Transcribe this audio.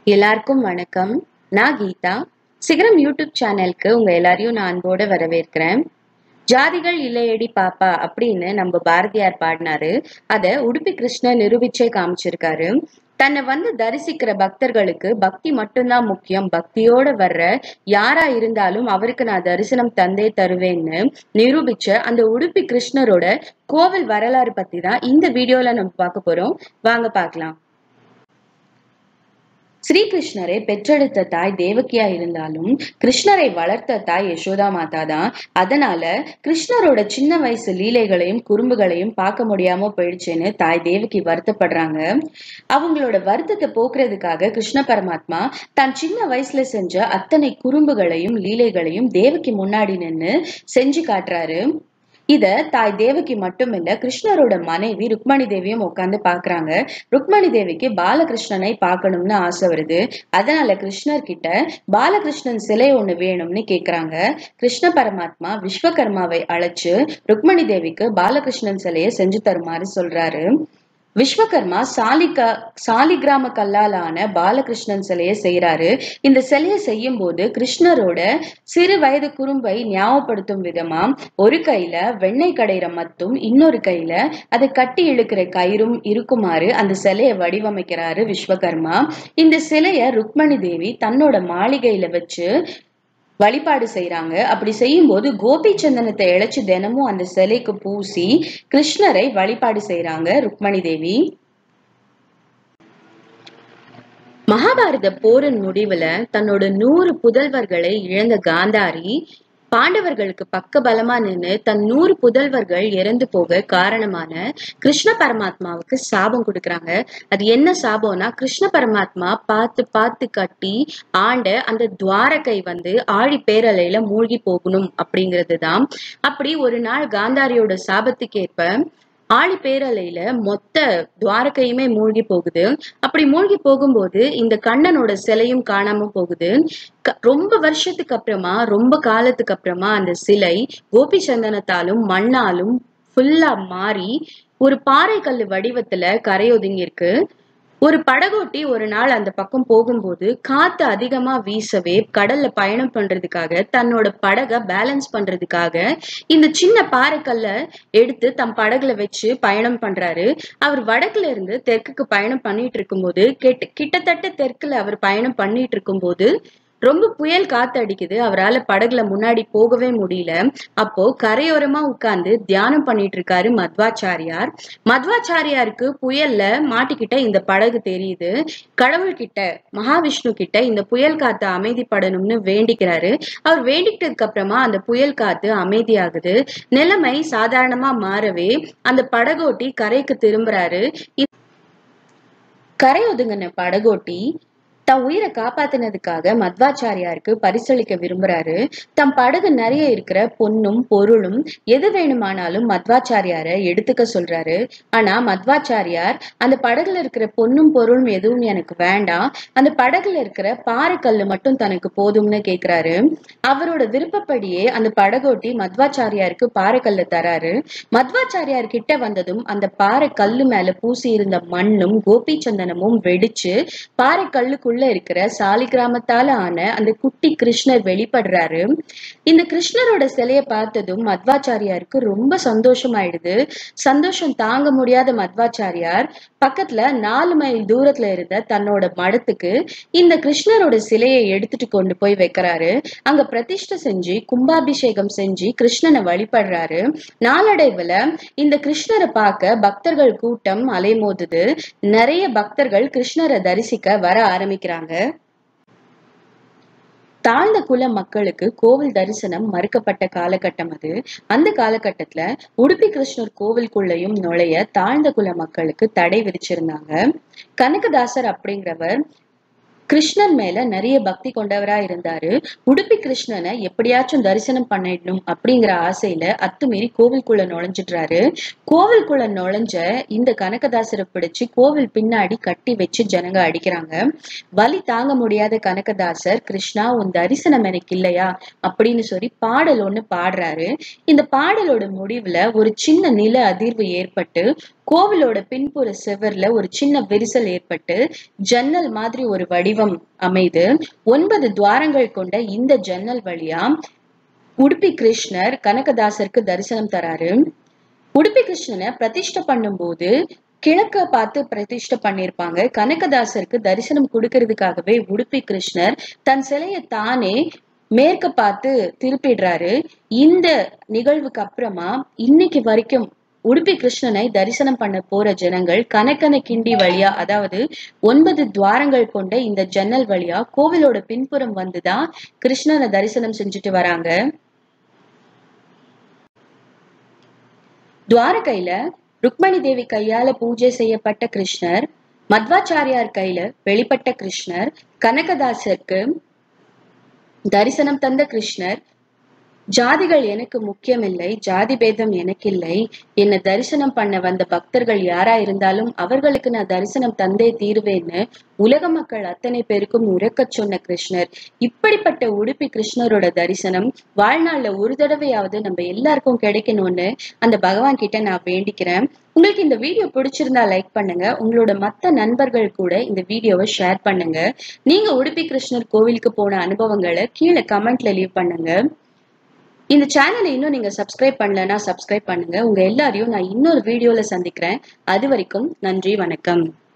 எல்லாருக்கும் வணக்கம் நான் கீதா சிகரம் யூடியூப் சேனலுக்கு உங்க எல்லாரையும் நான் அன்போட வரவேற்கிறேன் ஜாதிகள் இல்லையடி பாப்பா அப்படின்னு நம்ம பாரதியார் பாடினாரு அத உடுப்பி கிருஷ்ணன் நிரூபிச்சே காமிச்சிருக்காரு தன்னை வந்து தரிசிக்கிற பக்தர்களுக்கு பக்தி மட்டும்தான் முக்கியம் பக்தியோட வர்ற யாரா இருந்தாலும் அவருக்கு நான் தரிசனம் தந்தே தருவேன்னு நிரூபிச்ச அந்த உடுப்பி கிருஷ்ணரோட கோவில் வரலாறு பத்தி தான் இந்த வீடியோல நம்ம பார்க்க போறோம் வாங்க பார்க்கலாம் ஸ்ரீகிருஷ்ணரை பெற்றெடுத்த தாய் தேவகியா இருந்தாலும் கிருஷ்ணரை வளர்த்த தாய் யசோதா மாதா தான் அதனால கிருஷ்ணரோட சின்ன வயசு லீலைகளையும் குறும்புகளையும் பார்க்க முடியாம போயிடுச்சுன்னு தாய் தேவகி வருத்தப்படுறாங்க அவங்களோட வருத்தத்தை போக்குறதுக்காக கிருஷ்ண பரமாத்மா தான் சின்ன வயசுல செஞ்ச அத்தனை குறும்புகளையும் லீலைகளையும் தேவகி முன்னாடி நின்னு செஞ்சு காட்டுறாரு இத தாய் தேவகி மட்டும் இல்ல கிருஷ்ணரோட மனைவி ருக்மணி தேவியும் உட்காந்து பாக்குறாங்க ருக்மணி தேவிக்கு பாலகிருஷ்ணனை பார்க்கணும்னு ஆசை வருது அதனால கிருஷ்ணர் கிட்ட பாலகிருஷ்ணன் சிலை ஒண்ணு வேணும்னு கேக்குறாங்க கிருஷ்ண பரமாத்மா விஸ்வகர்மாவை அழைச்சு ருக்மணி தேவிக்கு பாலகிருஷ்ணன் சிலையை செஞ்சு தருமாறு சொல்றாரு விஸ்வகர்மா சாலிகா சாலிகிராம கல்லாலான பாலகிருஷ்ணன் சிலையை செய்யறாரு இந்த சிலையை செய்யும் போது கிருஷ்ணரோட சிறு வயது குறும்பை ஞாபகப்படுத்தும் விதமா ஒரு கையில வெண்ணெய் கடையிற மத்தும் இன்னொரு கையில அதை கட்டி இழுக்கிற கயிறும் இருக்குமாறு அந்த சிலையை வடிவமைக்கிறாரு விஸ்வகர்மா இந்த சிலைய ருக்மணி தேவி தன்னோட மாளிகையில வச்சு வழிபாடு செய்யறாங்க அப்படி செய்யும்போது கோபி சந்தனத்தை இழைச்சு தினமும் அந்த சிலைக்கு பூசி கிருஷ்ணரை வழிபாடு செய்யறாங்க ருக்மணி தேவி மகாபாரத போரின் முடிவுல தன்னோட நூறு புதல்வர்களை இழந்த காந்தாரி பாண்டவர்களுக்கு பக்க பலமா நின்று தன் நூறு புதல்வர்கள் இறந்து போக காரணமான கிருஷ்ண பரமாத்மாவுக்கு சாபம் கொடுக்கறாங்க அது என்ன சாபம்னா கிருஷ்ண பரமாத்மா பார்த்து பார்த்து கட்டி ஆண்ட அந்த துவாரகை வந்து ஆழி பேரலையில மூழ்கி போகணும் அப்படிங்கிறது தான் அப்படி ஒரு நாள் காந்தாரியோட சாபத்துக்கு ஏற்ப ஆழி பேரலையில மொத்த துவாரகையுமே மூழ்கி போகுது அப்படி மூழ்கி போகும்போது இந்த கண்ணனோட சிலையும் காணாம போகுது ரொம்ப வருஷத்துக்கு அப்புறமா ரொம்ப காலத்துக்கு அப்புறமா அந்த சிலை கோபி சந்தனத்தாலும் மண்ணாலும் ஃபுல்லா மாறி ஒரு பாறை கல்லு வடிவத்துல கரையொதுங்கி இருக்கு ஒரு படகோட்டி ஒரு நாள் அந்த பக்கம் போகும்போது காத்து அதிகமா வீசவே கடல்ல பயணம் பண்றதுக்காக தன்னோட படகை பேலன்ஸ் பண்றதுக்காக இந்த சின்ன பாறைக்கல்ல எடுத்து தம் படகுல வச்சு பயணம் பண்றாரு அவர் வடக்குல இருந்து தெற்குக்கு பயணம் பண்ணிட்டு இருக்கும்போது கெட்ட கிட்டத்தட்ட தெற்குல அவர் பயணம் பண்ணிட்டு இருக்கும்போது ரொம்ப புயல் காத்து அடிக்குது அவரால் படகுல முன்னாடி போகவே முடியல அப்போ கரையோரமா உட்கார்ந்து தியானம் பண்ணிட்டு இருக்காரு மத்வாச்சாரியார் மத்வாச்சாரியாருக்கு புயல்ல மாட்டிக்கிட்ட இந்த படகு தெரியுது கடவுள்கிட்ட மகாவிஷ்ணு கிட்ட இந்த புயல் காத்து அமைதிப்படணும்னு வேண்டிக்கிறாரு அவர் வேண்டிக்கிட்டதுக்கு அப்புறமா அந்த புயல் காத்து அமைதியாகுது நிலைமை சாதாரணமா மாறவே அந்த படகோட்டி கரைக்கு திரும்புறாரு கரை ஒதுங்கின படகோட்டி தன் உயிரை காப்பாத்தினதுக்காக மத்வாச்சாரியாருக்கு பரிசளிக்க விரும்புறாரு தம் படகு நிறைய இருக்கிற பொண்ணும் பொருளும் எது வேணுமானாலும் மத்வாச்சாரியார எடுத்துக்க சொல்றாரு ஆனா மத்வாச்சாரியார் அந்த படகுல இருக்கிற பொண்ணும் பொருளும் எதுவும் எனக்கு வேண்டாம் அந்த படகுல இருக்கிற பாறைக்கல்லு மட்டும் தனக்கு போதும்னு கேக்குறாரு அவரோட விருப்பப்படியே அந்த படகோட்டி மத்வாச்சாரியாருக்கு பாறைக்கல்லு தராரு மத்வாச்சாரியார் கிட்ட வந்ததும் அந்த பாறை கல்லு மேல பூசி இருந்த மண்ணும் கோபி சந்தனமும் வெடிச்சு பாறை கல்லுக்குள்ள உள்ள இருக்கிற சாலி கிராமத்தால ஆன அந்த குட்டி கிருஷ்ணர் வெளிப்படுறாரு இந்த கிருஷ்ணரோட சிலையை பார்த்ததும் மத்வாச்சாரியாருக்கு ரொம்ப சந்தோஷம் ஆயிடுது சந்தோஷம் தாங்க முடியாத மத்வாச்சாரியார் பக்கத்துல நாலு மைல் தூரத்துல இருந்த தன்னோட மடத்துக்கு இந்த கிருஷ்ணரோட சிலையை எடுத்துட்டு கொண்டு போய் வைக்கிறாரு அங்க பிரதிஷ்டை செஞ்சு கும்பாபிஷேகம் செஞ்சு கிருஷ்ணனை வழிபடுறாரு நாளடைவுல இந்த கிருஷ்ணரை பார்க்க பக்தர்கள் கூட்டம் அலைமோதுது நிறைய பக்தர்கள் கிருஷ்ணரை தரிசிக்க வர ஆரம்பிக்கிறாங்க தாழ்ந்த குல மக்களுக்கு கோவில் தரிசனம் மறுக்கப்பட்ட காலகட்டம் அது அந்த காலகட்டத்துல உடுப்பி கிருஷ்ணர் கோவிலுக்குள்ளேயும் நுழைய தாழ்ந்த குல மக்களுக்கு தடை விதிச்சிருந்தாங்க கனகதாசர் அப்படிங்கிறவர் கிருஷ்ணன் மேல நிறைய பக்தி கொண்டவரா இருந்தாரு உடுப்பி கிருஷ்ணனை எப்படியாச்சும் தரிசனம் பண்ணிடணும் அப்படிங்கிற ஆசையில அத்துமீறி கோவிலுக்குள்ள நுழைஞ்சிடுறாரு கோவிலுக்குள்ள நுழைஞ்ச இந்த கனகதாசரை பிடிச்சு கோவில் பின்னாடி கட்டி வச்சு ஜனங்க அடிக்கிறாங்க வலி தாங்க முடியாத கனகதாசர் கிருஷ்ணா உன் தரிசனம் எனக்கு இல்லையா அப்படின்னு சொல்லி பாடல் ஒண்ணு பாடுறாரு இந்த பாடலோட முடிவுல ஒரு சின்ன நில அதிர்வு ஏற்பட்டு கோவிலோட பின்புற செவர்ல ஒரு சின்ன விரிசல் ஏற்பட்டு ஜன்னல் மாதிரி ஒரு வடிவம் அமைது ஒன்பது துவாரங்கள் கொண்ட இந்த ஜன்னல் வழியா உடுப்பி கிருஷ்ணர் கனகதாசருக்கு தரிசனம் தராரு உடுப்பி கிருஷ்ணனை பிரதிஷ்டை பண்ணும்போது கிழக்க பார்த்து பிரதிஷ்டை பண்ணிருப்பாங்க கனகதாசருக்கு தரிசனம் கொடுக்கறதுக்காகவே உடுப்பி கிருஷ்ணர் தன் சிலையை தானே மேற்க பார்த்து திருப்பிடுறாரு இந்த நிகழ்வுக்கு அப்புறமா இன்னைக்கு வரைக்கும் உடுப்பி கிருஷ்ணனை தரிசனம் பண்ண போற ஜனங்கள் கனக்கன கிண்டி வழியா அதாவது ஒன்பது துவாரங்கள் கொண்ட இந்த ஜன்னல் வழியா கோவிலோட பின்புறம் வந்துதான் கிருஷ்ணனை தரிசனம் செஞ்சுட்டு வராங்க துவாரகையில ருக்மணி தேவி கையால பூஜை செய்யப்பட்ட கிருஷ்ணர் மத்வாச்சாரியார் கையில வெளிப்பட்ட கிருஷ்ணர் கனகதாசருக்கு தரிசனம் தந்த கிருஷ்ணர் ஜாதிகள் எனக்கு முக்கியமில்லை ஜாதி பேதம் எனக்கில்லை என்னை தரிசனம் பண்ண வந்த பக்தர்கள் யாரா இருந்தாலும் அவர்களுக்கு நான் தரிசனம் தந்தே தீருவேன்னு உலக மக்கள் அத்தனை பேருக்கும் உறக்கச் சொன்ன கிருஷ்ணர் இப்படிப்பட்ட உடுப்பி கிருஷ்ணரோட தரிசனம் வாழ்நாள்ல ஒரு தடவையாவது நம்ம எல்லாருக்கும் கிடைக்கணும்னு அந்த பகவான் கிட்ட நான் வேண்டிக்கிறேன் உங்களுக்கு இந்த வீடியோ பிடிச்சிருந்தா லைக் பண்ணுங்க உங்களோட மத்த நண்பர்கள் கூட இந்த வீடியோவை ஷேர் பண்ணுங்க நீங்க உடுப்பி கிருஷ்ணர் கோவிலுக்கு போன அனுபவங்களை கீழே கமெண்ட்ல லீவ் பண்ணுங்க இந்த சேனலை இன்னும் நீங்க சப்ஸ்கிரைப் பண்ணலன்னா சப்ஸ்கிரைப் பண்ணுங்க உங்க எல்லாரையும் நான் இன்னொரு வீடியோல சந்திக்கிறேன் அது வரைக்கும் நன்றி வணக்கம்